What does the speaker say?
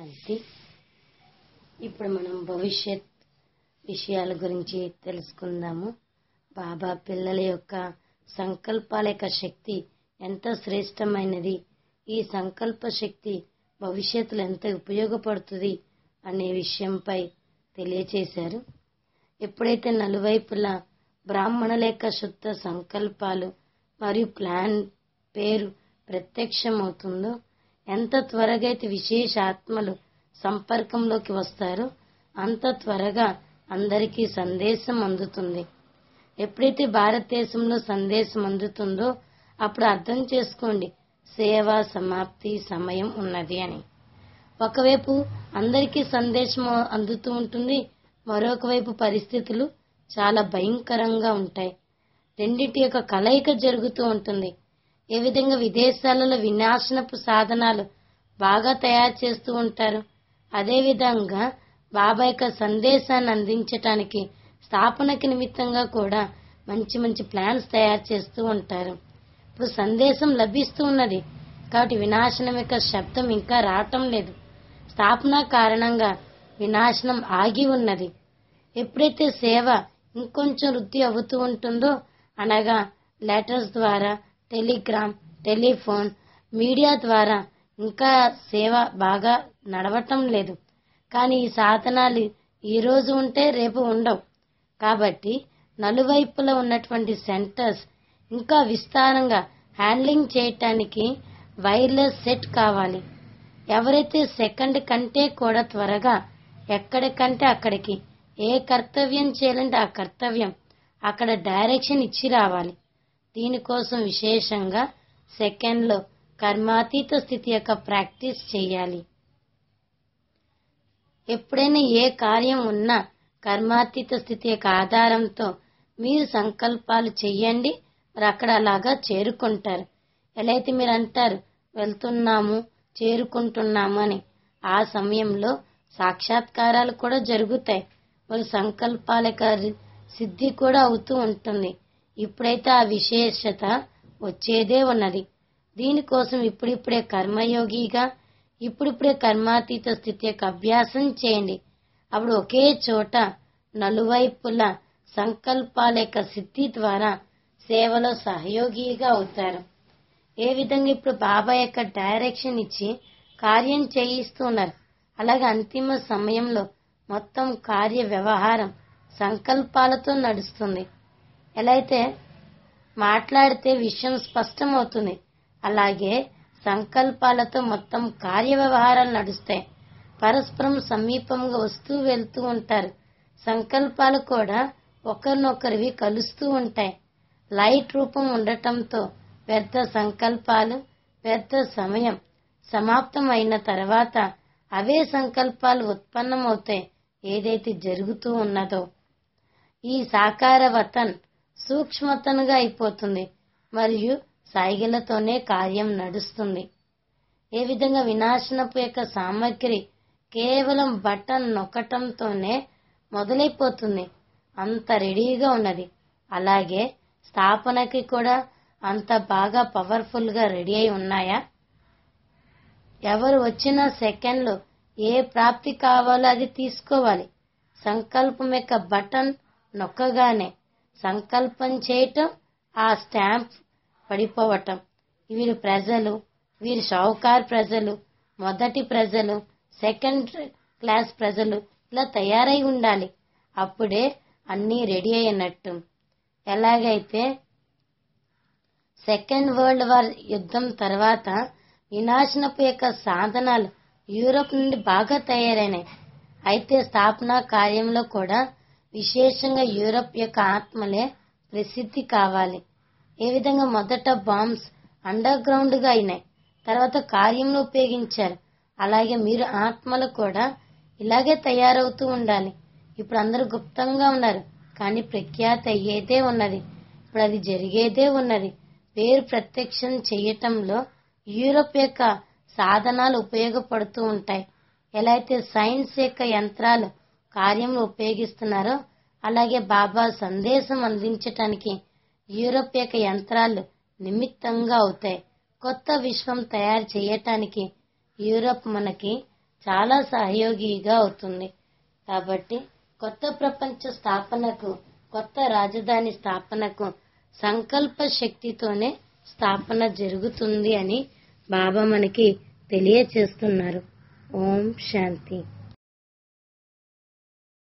శాంతి ఇప్పుడు మనం భవిష్యత్ విషయాల గురించి తెలుసుకుందాము బాబా పిల్లల యొక్క సంకల్పాల యొక్క శక్తి ఎంత శ్రేష్టమైనది ఈ సంకల్ప శక్తి భవిష్యత్తులో ఎంత ఉపయోగపడుతుంది అనే విషయంపై తెలియచేశారు ఎప్పుడైతే నలువైపులా బ్రాహ్మణుల యొక్క శుద్ధ సంకల్పాలు మరియు ప్లాన్ పేరు ప్రత్యక్షమవుతుందో ఎంత త్వరగా అయితే విశేష ఆత్మలు సంపర్కంలోకి వస్తారో అంత త్వరగా అందరికీ సందేశం అందుతుంది ఎప్పుడైతే భారతదేశంలో సందేశం అందుతుందో అప్పుడు అర్థం చేసుకోండి సేవ సమాప్తి సమయం ఉన్నది అని ఒకవైపు అందరికీ సందేశం అందుతూ ఉంటుంది మరొక వైపు పరిస్థితులు చాలా భయంకరంగా ఉంటాయి రెండింటి యొక్క కలయిక జరుగుతూ ఉంటుంది ఏ విధంగా విదేశాలలో వినాశనపు సాధనాలు బాగా తయారు చేస్తూ ఉంటారు అదే విధంగా బాబా యొక్క సందేశాన్ని అందించటానికి స్థాపనకి నిమిత్తంగా కూడా మంచి మంచి ప్లాన్స్ తయారు చేస్తూ ఉంటారు ఇప్పుడు సందేశం లభిస్తూ ఉన్నది కాబట్టి వినాశనం యొక్క శబ్దం ఇంకా రావటం లేదు స్థాపన కారణంగా వినాశనం ఆగి ఉన్నది ఎప్పుడైతే సేవ ఇంకొంచెం వృద్ధి అవుతూ ఉంటుందో అనగా లెటర్స్ ద్వారా టెలిగ్రామ్ టెలిఫోన్ మీడియా ద్వారా ఇంకా సేవ బాగా నడవటం లేదు కానీ ఈ సాధనాలు ఈ రోజు ఉంటే రేపు ఉండవు కాబట్టి నలువైపులా ఉన్నటువంటి సెంటర్స్ ఇంకా విస్తారంగా హ్యాండ్లింగ్ చేయటానికి వైర్లెస్ సెట్ కావాలి ఎవరైతే సెకండ్ కంటే కూడా త్వరగా ఎక్కడికంటే అక్కడికి ఏ కర్తవ్యం చేయాలంటే ఆ కర్తవ్యం అక్కడ డైరెక్షన్ ఇచ్చి రావాలి దీనికోసం విశేషంగా సెకండ్లో కర్మాతీత స్థితి యొక్క ప్రాక్టీస్ చేయాలి ఎప్పుడైనా ఏ కార్యం ఉన్నా కర్మాతీత స్థితి యొక్క ఆధారంతో మీరు సంకల్పాలు చెయ్యండి మరి అక్కడ అలాగా చేరుకుంటారు ఎలా అయితే మీరు అంటారు వెళ్తున్నాము చేరుకుంటున్నాము అని ఆ సమయంలో సాక్షాత్కారాలు కూడా జరుగుతాయి మరి సంకల్పాల యొక్క సిద్ధి కూడా అవుతూ ఉంటుంది ఇప్పుడైతే ఆ విశేషత వచ్చేదే ఉన్నది దీనికోసం ఇప్పుడిప్పుడే కర్మయోగిగా ఇప్పుడిప్పుడే కర్మాతీత స్థితి యొక్క అభ్యాసం చేయండి అప్పుడు ఒకే చోట నలువైపుల సంకల్పాల యొక్క సిద్ధి ద్వారా సేవలో సహయోగిగా అవుతారు ఏ విధంగా ఇప్పుడు బాబా యొక్క డైరెక్షన్ ఇచ్చి కార్యం చేయిస్తున్నారు అలాగే అంతిమ సమయంలో మొత్తం కార్య వ్యవహారం సంకల్పాలతో నడుస్తుంది ఎలా అయితే మాట్లాడితే విషయం స్పష్టమవుతుంది అలాగే సంకల్పాలతో మొత్తం కార్య వ్యవహారాలు నడుస్తాయి పరస్పరం సమీపంగా వస్తూ వెళ్తూ ఉంటారు సంకల్పాలు కూడా ఒకరినొకరివి కలుస్తూ ఉంటాయి లైట్ రూపం ఉండటంతో వ్యర్థ సంకల్పాలు వ్యర్థ సమయం సమాప్తం అయిన తర్వాత అవే సంకల్పాలు ఉత్పన్నమవుతాయి ఏదైతే జరుగుతూ ఉన్నదో ఈ సాకార వతన్ సూక్ష్మతనుగా అయిపోతుంది మరియు సాయిగలతోనే కార్యం నడుస్తుంది ఏ విధంగా వినాశనపు యొక్క సామగ్రి కేవలం బటన్ నొక్కటంతోనే మొదలైపోతుంది అంత రెడీగా ఉన్నది అలాగే స్థాపనకి కూడా అంత బాగా పవర్ఫుల్ గా రెడీ అయి ఉన్నాయా ఎవరు వచ్చిన సెకండ్లో ఏ ప్రాప్తి కావాలో అది తీసుకోవాలి సంకల్పం యొక్క బటన్ నొక్కగానే సంకల్పం చేయటం ఆ స్టాంప్ పడిపోవటం వీరు ప్రజలు వీరు షౌకార్ ప్రజలు మొదటి ప్రజలు సెకండ్ క్లాస్ ప్రజలు ఇలా తయారై ఉండాలి అప్పుడే అన్నీ రెడీ అయినట్టు ఎలాగైతే సెకండ్ వరల్డ్ వార్ యుద్ధం తర్వాత వినాశనపు యొక్క సాధనాలు యూరోప్ నుండి బాగా తయారైనాయి అయితే స్థాపన కార్యంలో కూడా విశేషంగా యూరోప్ యొక్క ఆత్మలే ప్రసిద్ధి కావాలి ఏ విధంగా మొదట బాంబ్స్ అండర్ గ్రౌండ్ గా అయినాయి తర్వాత కార్యంలో ఉపయోగించారు అలాగే మీరు ఆత్మలు కూడా ఇలాగే తయారవుతూ ఉండాలి ఇప్పుడు అందరూ గుప్తంగా ఉన్నారు కానీ ప్రఖ్యాతి అయ్యేదే ఉన్నది ఇప్పుడు అది జరిగేదే ఉన్నది పేరు ప్రత్యక్షం చేయటంలో యూరోప్ యొక్క సాధనాలు ఉపయోగపడుతూ ఉంటాయి ఎలా అయితే సైన్స్ యొక్క యంత్రాలు కార్యంలో ఉపయోగిస్తున్నారో అలాగే బాబా సందేశం అందించటానికి యూరోప్ యొక్క యంత్రాలు నిమిత్తంగా అవుతాయి కొత్త విశ్వం తయారు చేయటానికి యూరోప్ మనకి చాలా సహయోగిగా అవుతుంది కాబట్టి కొత్త ప్రపంచ స్థాపనకు కొత్త రాజధాని స్థాపనకు సంకల్ప శక్తితోనే స్థాపన జరుగుతుంది అని బాబా మనకి తెలియచేస్తున్నారు ఓం శాంతి